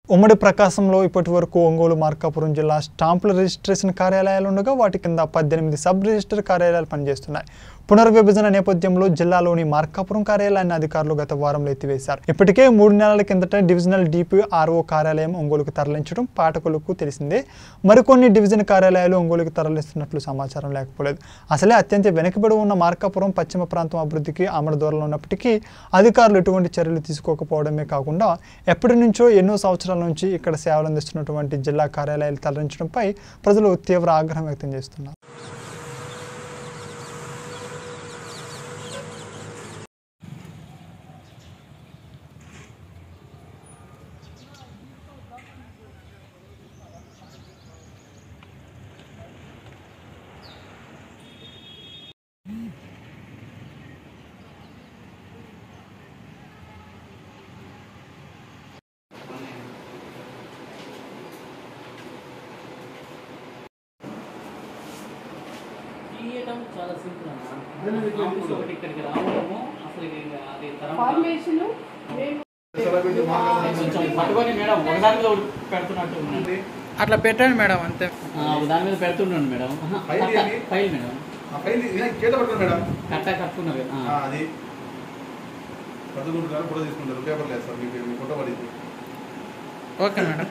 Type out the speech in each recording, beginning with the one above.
ఉమ్మడి ప్రకాశంలో ఇప్పటి వరకు ఒంగోలు మార్కాపురం జిల్లా స్టాంపుల రిజిస్ట్రేషన్ కార్యాలయాలు ఉండగా వాటి కింద పద్దెనిమిది సబ్ రిజిస్టర్ కార్యాలయాలు పనిచేస్తున్నాయి పునర్విభజన నేపథ్యంలో జిల్లాలోని మార్కాపురం కార్యాలయాన్ని అధికారులు గత వారంలో ఎత్తివేశారు ఇప్పటికే మూడు నెలల కిందట డివిజనల్ డిపిఆర్ఓ కార్యాలయం ఒంగోలుకు తరలించడం పాఠకులకు తెలిసిందే మరికొన్ని డివిజన్ కార్యాలయాలు ఒంగోలుకు తరలిస్తున్నట్లు సమాచారం లేకపోలేదు అసలే అత్యంత వెనుకబడి ఉన్న మార్కాపురం పశ్చిమ ప్రాంతం అభివృద్ధికి ఆమడ దూరంలో ఉన్నప్పటికీ అధికారులు ఎటువంటి చర్యలు తీసుకోకపోవడమే కాకుండా ఎప్పటి నుంచో ఎన్నో సంవత్సరాల నుంచి ఇక్కడ సేవలు అందిస్తున్నటువంటి జిల్లా కార్యాలయాలు తరలించడంపై ప్రజలు తీవ్ర ఆగ్రహం వ్యక్తం చేస్తున్నారు తీయటం చాలా సింపుల్ అన్న మామూలు ఒకటి ఇక్కడికి రావడము అసలు ఇది అది తరం కాదు. ఫార్మేషన్ మేము కొంచెం పట్టుకొని మేడం ఒకదాని మీద ఒకటి పెడుతున్నట్టు ఉంది. అట్లా పెట్టండి మేడం అంతే ఆ, దాని మీద పెడుతున్నాను మేడం ఆహా, ఫైల్ కట్ట- ఏంటి? ఫైల్ మేడం ఆ ఫైల్ ఇది చేత పట్టుకోండి మేడం కట్ట కట్టుకున్నది ఆ. ఆ, అది పట్టుకుంటున్నారు ఫోటో తీసుకుంటారు పేపర్ లేదు సార్ మీకు మీ ఫోటో పడింది ఓకే మేడం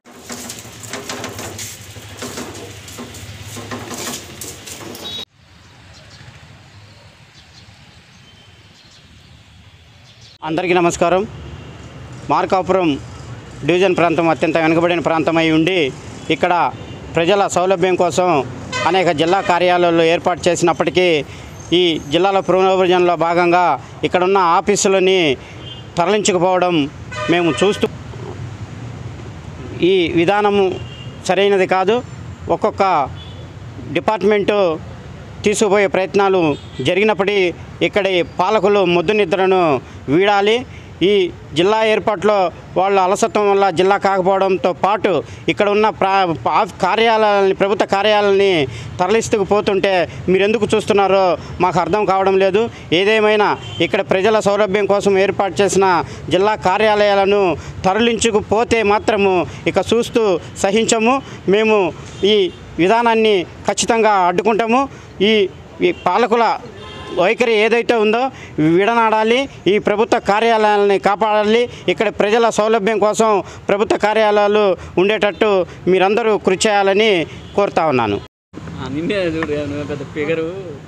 అందరికీ నమస్కారం మార్కాపురం డివిజన్ ప్రాంతం అత్యంత వెనుకబడిన ప్రాంతమై ఉండి ఇక్కడ ప్రజల సౌలభ్యం కోసం అనేక జిల్లా కార్యాలయాలు ఏర్పాటు చేసినప్పటికీ ఈ జిల్లాల పునర్విభజనలో భాగంగా ఇక్కడున్న ఆఫీసులని తరలించకపోవడం మేము చూస్తూ ఈ విధానము సరైనది కాదు ఒక్కొక్క డిపార్ట్మెంటు తీసుకుపోయే ప్రయత్నాలు జరిగినప్పటికీ ఇక్కడి పాలకులు ముద్దు నిద్రను వీడాలి ఈ జిల్లా ఏర్పాట్లో వాళ్ళ అలసత్వం వల్ల జిల్లా కాకపోవడంతో పాటు ఇక్కడ ఉన్న ప్రా ఆ- కార్యాలయాలని ప్రభుత్వ కార్యాలయాలని తరలిస్తూ పోతుంటే మీరు ఎందుకు చూస్తున్నారో మాకు అర్థం కావడం లేదు ఏదేమైనా ఇక్కడ ప్రజల సౌలభ్యం కోసం ఏర్పాటు చేసిన జిల్లా కార్యాలయాలను తరలించుకుపోతే మాత్రము ఇక చూస్తూ సహించము మేము ఈ విధానాన్ని ఖచ్చితంగా అడ్డుకుంటాము ఈ ఈ పాలకుల వైఖరి ఏదైతే ఉందో విడనాడాలి ఈ ప్రభుత్వ కార్యాలయాలని కాపాడాలి ఇక్కడ ప్రజల సౌలభ్యం కోసం ప్రభుత్వ కార్యాలయాలు ఉండేటట్టు మీరందరూ కృషి చేయాలని కోరుతా ఉన్నాను ఆ, నిన్నే చూడు నువ్వు పెద్ద ఫిగరు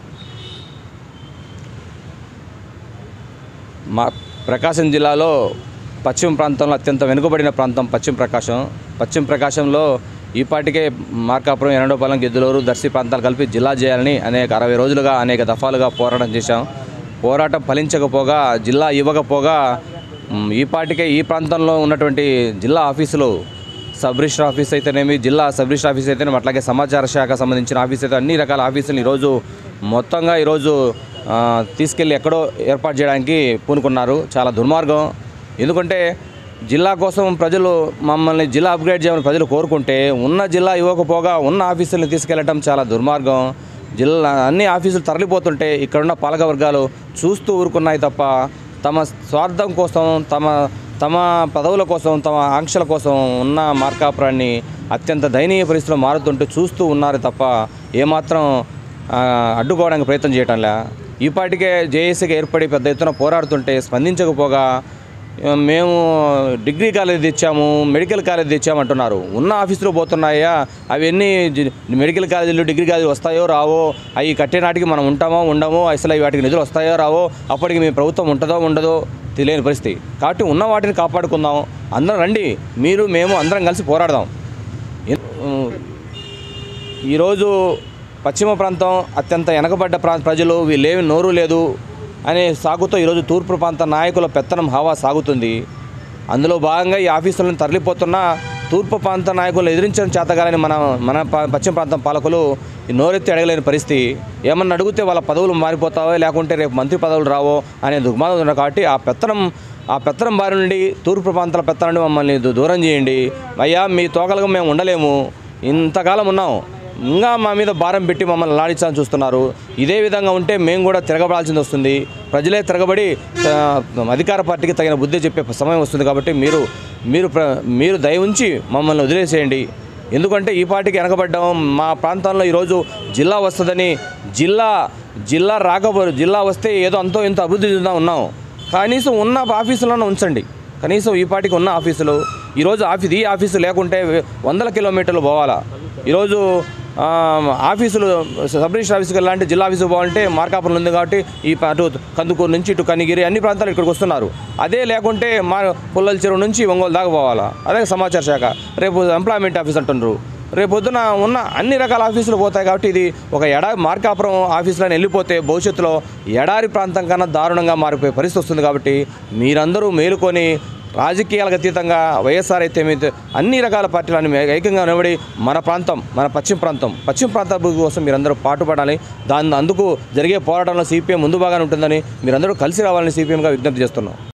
మా ప్రకాశం జిల్లాలో పశ్చిమ ప్రాంతంలో అత్యంత వెనుకబడిన ప్రాంతం పశ్చిమ ప్రకాశం పశ్చిమ ప్రకాశంలో ఈపాటికే మార్కాపురం ఎనడోపాలెం గిద్దలూరు దర్శి ప్రాంతాలు కలిపి జిల్లా చేయాలని అనేక అరవై రోజులుగా అనేక దఫాలుగా పోరాటం చేశాం పోరాటం ఫలించకపోగా జిల్లా ఇవ్వకపోగా మ్, ఈపాటికే ఈ ప్రాంతంలో ఉన్నటువంటి జిల్లా ఆఫీసులు సబ్ రిజిస్టర్ ఆఫీస్ అయితేనేమి జిల్లా సబ్ రిజిస్టర్ ఆఫీస్ అయితేనేమి అట్లాగే సమాచార శాఖ సంబంధించిన ఆఫీస్ అయితే అన్ని రకాల ఆఫీసులు ఈరోజు మొత్తంగా ఈరోజు ఆ, తీసుకెళ్ళి ఎక్కడో ఏర్పాటు చేయడానికి పూనుకున్నారు చాలా దుర్మార్గం ఎందుకంటే జిల్లా కోసం ప్రజలు మమ్మల్ని జిల్లా అప్గ్రేడ్ చేయమని ప్రజలు కోరుకుంటే ఉన్న జిల్లా ఇవ్వకపోగా ఉన్న ఆఫీసులను తీసుకెళ్లడం చాలా దుర్మార్గం జిల్లా అన్ని ఆఫీసులు తరలిపోతుంటే ఇక్కడున్న పాలక వర్గాలు చూస్తూ ఊరుకున్నాయి తప్ప తమ స్వార్థం కోసం తమ తమ పదవుల కోసం తమ ఆంక్షల కోసం ఉన్న మార్కాపురాన్ని అత్యంత దయనీయ పరిస్థితిలో మారుతుంటే చూస్తూ ఉన్నారు తప్ప ఏమాత్రం ఆ, అడ్డుకోవడానికి ప్రయత్నం చేయటంలే ఈపాటికే జేఏసీకి ఏర్పడి పెద్ద ఎత్తున పోరాడుతుంటే స్పందించకపోగా ఆ, మేము డిగ్రీ కాలేజ్ తెచ్చాము మెడికల్ కాలేజ్ తెచ్చామంటున్నారు ఉన్న ఆఫీసులో పోతున్నాయా అవన్నీ జి- మెడికల్ కాలేజీలు డిగ్రీ కాలేజీలు వస్తాయో రావో అవి కట్టే నాటికి మనం ఉంటామో ఉండమో అసలు అవి వాటికి నిధులు వస్తాయో రావో అప్పటికి మీ ప్రభుత్వం ఉంటుందో ఉండదో తెలియని పరిస్థితి కాబట్టి ఉన్న వాటిని కాపాడుకుందాం అందరం రండి మీరు మేము అందరం కలిసి పోరాడదాం ఎన్- ఈరోజు పశ్చిమ ప్రాంతం అత్యంత వెనకబడ్డ ప్రా ప్రజలు వీళ్ళేమి నోరు లేదు అనే సాగుతో ఈరోజు తూర్పు ప్రాంత నాయకుల పెత్తనం హవా సాగుతుంది అందులో భాగంగా ఈ ఆఫీసులను తరలిపోతున్న తూర్పు ప్రాంత నాయకులను ఎదిరించడం చేతగాలని మన మన ప- పశ్చిమ ప్రాంతం పాలకులు ఈ నోరెత్తి అడగలేని పరిస్థితి ఏమన్నా అడిగితే వాళ్ళ పదవులు మారిపోతావో లేకుంటే రేపు మంత్రి పదవులు రావో అనే దుర్మాదం ఉంది కాబట్టి ఆ పెత్తనం ఆ పెత్తనం బారి నుండి తూర్పు ప్రాంతాల పెత్తనం నుండి మమ్మల్ని దూ- దూరం చేయండి అయ్యా మీ తోకలుగా మేము ఉండలేము ఇంతకాలం ఉన్నాం ఇంకా మా మీద భారం పెట్టి మమ్మల్ని లాడించాలని చూస్తున్నారు ఇదే విధంగా ఉంటే మేము కూడా తిరగబడాల్సింది వస్తుంది ప్రజలే తిరగబడి ఆ, అధికార పార్టీకి తగిన బుద్ధి చెప్పే సమయం వస్తుంది కాబట్టి మీరు మీరు ప్ర మీరు దయ ఉంచి మమ్మల్ని వదిలేసేయండి ఎందుకంటే ఈ పార్టీకి వెనకబడ్డాం మా ప్రాంతంలో ఈరోజు జిల్లా వస్తుందని జిల్లా జిల్లా రాకపో జిల్లా వస్తే ఏదో అంతో ఇంత అభివృద్ధి చెందుతా ఉన్నాం కనీసం ఉన్న ఆఫీసులోనే ఉంచండి కనీసం ఈ పార్టీకి ఉన్న ఆఫీసులు ఈరోజు ఆఫీస్ ఈ ఆఫీసు లేకుంటే వందల కిలోమీటర్లు పోవాలా ఈరోజు ఆ, ఆఫీసులు సబ్ రిజిస్టర్ ఆఫీస్కి వెళ్ళాలంటే జిల్లా ఆఫీసు పోవాలంటే మార్కాపురం ఉంది కాబట్టి ఈ ప- అటు కందుకూరు నుంచి ఇటు కనిగిరి అన్ని ప్రాంతాలు ఇక్కడికి వస్తున్నారు అదే లేకుంటే మా పుల్లల చెరువు నుంచి ఒంగోలు దాకా పోవాలా అదే సమాచార శాఖ రేపు ఎంప్లాయ్మెంట్ ఆఫీస్ అంటున్నారు రేపు పొద్దున ఉన్న అన్ని రకాల ఆఫీసులు పోతాయి కాబట్టి ఇది ఒక ఎడా మార్కాపురం ఆఫీసులను వెళ్ళిపోతే భవిష్యత్తులో ఎడారి ప్రాంతం కన్నా దారుణంగా మారిపోయే పరిస్థితి వస్తుంది కాబట్టి మీరందరూ మేలుకొని రాజకీయాలకు అతీతంగా వైఎస్ఆర్ అయితే మీద అన్ని రకాల పార్టీలను ఏకంగా నిలబడి మన ప్రాంతం మన పశ్చిమ ప్రాంతం పశ్చిమ ప్రాంత అభివృద్ధి కోసం మీరందరూ పాటుపడాలి దాని అందుకు జరిగే పోరాటంలో సిపిఎం ముందు బాగానే ఉంటుందని మీరందరూ కలిసి రావాలని సిపిఎంగా విజ్ఞప్తి చేస్తున్నాం